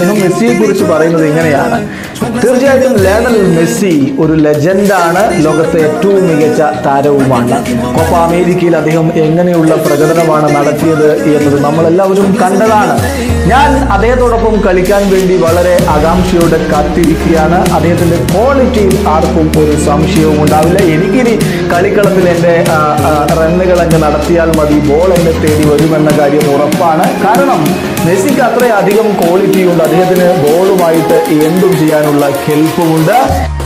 അദ്ദേഹം മെസ്സിയെ കുറിച്ച് പറയുന്നത് ഇങ്ങനെയാണ് തീർച്ചയായിട്ടും ലയണൽ മെസ്സി ഒരു ലെജൻഡാണ് ലോകത്തെ ഏറ്റവും മികച്ച താരവുമാണ് കോപ്പ അമേരിക്കയിൽ അദ്ദേഹം എങ്ങനെയുള്ള പ്രകടനമാണ് നടത്തിയത് എന്നത് നമ്മളെല്ലാവരും കണ്ടതാണ് ഞാൻ അദ്ദേഹത്തോടൊപ്പം കളിക്കാൻ വേണ്ടി വളരെ ആകാംക്ഷയോടെ കാത്തിരിക്കുകയാണ് അദ്ദേഹത്തിന്റെ ക്വാളിറ്റിയിൽ ആർക്കും ഒരു സംശയവും ഉണ്ടാവില്ല എനിക്കിനി കളിക്കളത്തിൽ എൻ്റെ ആ, ആ, റണ്ണുകൾ അങ്ങ് നടത്തിയാൽ മതി ബോൾ എന്നെ തേടി വരുമെന്ന കാര്യം ഉറപ്പാണ് കാരണം മെസ്സിക്ക് അത്രയധികം ക്വാളിറ്റി ഉണ്ട് അദ്ദേഹത്തിന് ബോളുമായിട്ട് എന്തും ചെയ്യാനുള്ള കെൽപ്പുമുണ്ട്